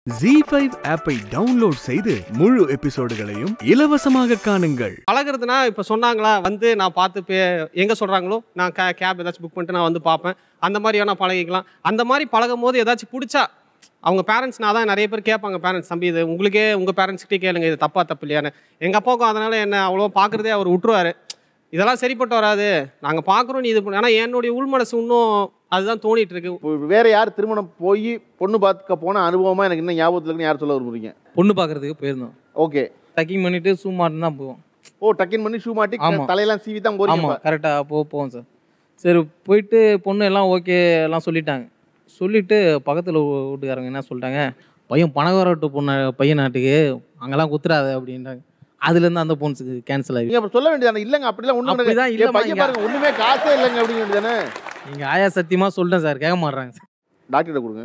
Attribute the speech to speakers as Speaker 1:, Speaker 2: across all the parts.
Speaker 1: G five ஆப்பை download செய்து முழு எபிசோடுகளையும் இலவசமாக காணுங்கள்
Speaker 2: பழகுறதுனா இப்போ சொன்னாங்களா வந்து நான் பார்த்து பே எங்கே சொல்கிறாங்களோ நான் கே கேப் ஏதாச்சும் புக் பண்ணிட்டு நான் வந்து பார்ப்பேன் அந்த மாதிரி வேணா பழகிக்கலாம் அந்த மாதிரி பழகும் போது ஏதாச்சும் பிடிச்சா அவங்க பேரண்ட்ஸ் நான் தான் நிறைய பேர் கேட்பாங்க பேரண்ட்ஸ் தம்பி இது உங்களுக்கே உங்கள் பேரண்ட்ஸ்கிட்டே கேளுங்க இது தப்பா தப்பு இல்லையான்னு எங்கள் அப்பாவுக்கும் அதனால் என்ன அவ்வளோ பார்க்குறதே அவர் விட்டுருவாரு இதெல்லாம் சரிப்பட்டு வராது நாங்கள் பார்க்குறோம் நீ இது பண்ணு ஆனால் என்னுடைய உள் மனசு இன்னும் அதுதான் தோணிட்டு இருக்கு
Speaker 3: இப்போ வேற யார் திருமணம் போய் பொண்ணு பார்த்துக்க போன அனுபவமா எனக்கு இன்னும் ஞாபகத்தில் இருக்குன்னு யார் சொல்ல விரும்புறீங்க
Speaker 4: பொண்ணு பார்க்கறதுக்கு போயிருந்தோம்
Speaker 3: ஓகே
Speaker 4: டக்கிங் பண்ணிட்டு ஷூ மாட்டு தான் போவோம்
Speaker 3: ஓ டக்கின் பண்ணி ஷூ மாட்டி
Speaker 4: ஆமா.
Speaker 3: தலையெல்லாம் சீவி தான் போறீங்க
Speaker 4: ஆமாம் கரெக்டாக போ போவோம் சார் சரி போயிட்டு பொண்ணு எல்லாம் ஓகே எல்லாம் சொல்லிட்டாங்க சொல்லிட்டு பக்கத்தில் வீட்டுக்காரங்க என்ன சொல்லிட்டாங்க பையன் பணக்காரட்டு பொண்ணு பையன் நாட்டுக்கு அங்கெல்லாம் குத்துறாத அப்படின்றாங்க அதுலேருந்து அந்த பொண்ணுக்கு கேன்சல் ஆகி
Speaker 3: நீங்க அப்ப சொல்ல வேண்டியதானே இல்லங்க அப்படிலாம் ஒண்ணும்
Speaker 4: அப்படிதான்
Speaker 3: கிடையாது. என்
Speaker 4: இல்லம்மா
Speaker 3: பையன்
Speaker 4: இங்க.
Speaker 3: பாருங்க ஒண்ணுமே காசே இல்லைங்க அப்படிங்க வேண்டியதானே
Speaker 4: நீங்கள் ஆயா சத்தியமாக சொல்லிட்டேன் சார் கேட்க மாட்றாங்க சார்
Speaker 3: டாக்டர்கிட்ட கொடுங்க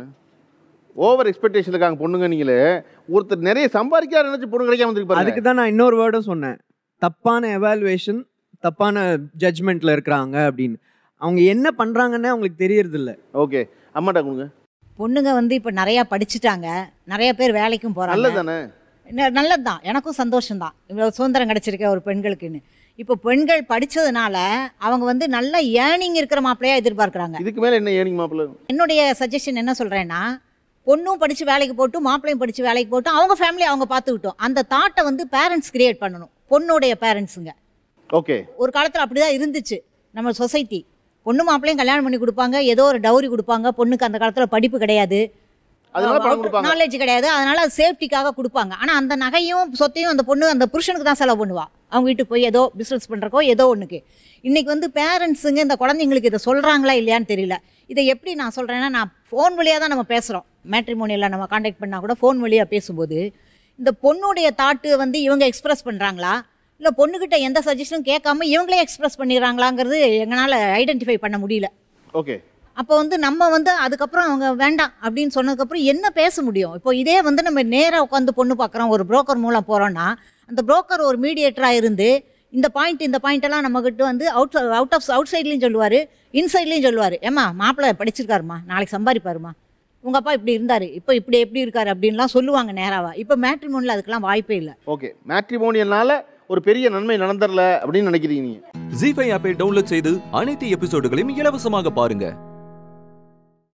Speaker 3: ஓவர் எக்ஸ்பெக்டேஷன் இருக்காங்க பொண்ணுங்க நீங்களே ஒருத்தர் நிறைய சம்பாதிக்கார நினைச்சு பொண்ணு கிடைக்காம வந்துருக்கு
Speaker 5: அதுக்கு
Speaker 3: பாருங்க
Speaker 5: தான் நான் இன்னொரு வேர்டும் சொன்னேன் தப்பான எவாலுவேஷன் தப்பான ஜட்ஜ்மெண்ட்ல இருக்கிறாங்க அப்படின்னு அவங்க என்ன பண்றாங்கன்னு அவங்களுக்கு தெரியறது இல்ல
Speaker 3: ஓகே அம்மாட்டா கொடுங்க
Speaker 6: பொண்ணுங்க வந்து இப்போ நிறையா படிச்சுட்டாங்க நிறைய பேர் வேலைக்கும் போகிறாங்க
Speaker 3: நல்லதானே
Speaker 6: நல்லது தான் எனக்கும் சந்தோஷம்தான் இவ்வளோ சுதந்திரம் கிடச்சிருக்க ஒரு பெண்களுக்குன்னு இப்போ பெண்கள் படித்ததுனால அவங்க வந்து நல்ல ஏர்னிங் இருக்கிற மாப்பிள்ளையா எதிர்பார்க்குறாங்க
Speaker 3: இதுக்கு மேல என்ன ஏனிங் மாப்பிள்ள
Speaker 6: என்னுடைய சஜஷன் என்ன சொல்கிறேன்னா பொண்ணும் படித்து வேலைக்கு போட்டு மாப்பிள்ளையும் படித்து வேலைக்கு போட்டு அவங்க ஃபேமிலி அவங்க பார்த்துக்கிட்டோம் அந்த தாட்டை வந்து பேரண்ட்ஸ் கிரியேட் பண்ணணும் பொண்ணுடைய பேரண்ட்ஸுங்க
Speaker 3: ஓகே
Speaker 6: ஒரு காலத்தில் அப்படி தான் இருந்துச்சு நம்ம சொசைட்டி பொண்ணு மாப்பிள்ளையும் கல்யாணம் பண்ணி கொடுப்பாங்க ஏதோ ஒரு டவுரி கொடுப்பாங்க பொண்ணுக்கு அந்த காலத்தில் படிப்பு கிடையாது
Speaker 3: அதனால பணம் கொடுப்பாங்க
Speaker 6: நாலேஜ் கிடையாது அதனால அது சேஃப்டிக்காக கொடுப்பாங்க ஆனால் அந்த நகையும் சொத்தையும் அந்த பொண்ணு அந்த புருஷனுக்கு தான் செலவு பண்ணுவா அவங்க வீட்டுக்கு போய் ஏதோ பிஸ்னஸ் பண்ணுறக்கோ ஏதோ ஒன்றுக்கு இன்னைக்கு வந்து பேரண்ட்ஸுங்க இந்த குழந்தைங்களுக்கு இதை சொல்கிறாங்களா இல்லையான்னு தெரியல இதை எப்படி நான் சொல்கிறேன்னா நான் ஃபோன் வழியாக தான் நம்ம பேசுகிறோம் மேட்ரிமோனியில் நம்ம காண்டாக்ட் பண்ணால் கூட ஃபோன் வழியாக பேசும்போது இந்த பொண்ணுடைய தாட்டு வந்து இவங்க எக்ஸ்பிரஸ் பண்ணுறாங்களா இல்லை பொண்ணுக்கிட்ட எந்த சஜஷனும் கேட்காம இவங்களே எக்ஸ்பிரஸ் பண்ணிடுறாங்களாங்கிறது எங்களால் ஐடென்டிஃபை பண்ண முடியல
Speaker 3: ஓகே
Speaker 6: அப்போ வந்து நம்ம வந்து அதுக்கப்புறம் அவங்க வேண்டாம் அப்படின்னு சொன்னதுக்கப்புறம் என்ன பேச முடியும் இப்போ இதே வந்து நம்ம நேராக உட்காந்து பொண்ணு பார்க்குறோம் ஒரு புரோக்கர் மூலம் போகிறோன்னா அந்த புரோக்கர் ஒரு மீடியேட்டராக இருந்து இந்த பாயிண்ட் இந்த பாயிண்ட் எல்லாம் நம்மகிட்ட வந்து அவுட் அவுட் ஆஃப் அவுட் சைட்லேயும் சொல்லுவார் இன்சைட்லேயும் சொல்லுவார் ஏம்மா மாப்பிள்ளை படிச்சிருக்காருமா நாளைக்கு சம்பாதிப்பாருமா உங்கள் அப்பா இப்படி இருந்தார் இப்போ இப்படி எப்படி இருக்காரு அப்படின்லாம் சொல்லுவாங்க நேராவா இப்போ மேட்ரிமோனில் அதுக்கெல்லாம் வாய்ப்பே இல்லை
Speaker 3: ஓகே மேட்ரிமோனியல்னால ஒரு பெரிய நன்மை நடந்துடல அப்படின்னு நினைக்கிறீங்க நீங்க
Speaker 7: ஜி ஃபைவ் ஆப்பை டவுன்லோட் செய்து அனைத்து எபிசோடுகளையும் இலவசமாக பாருங்க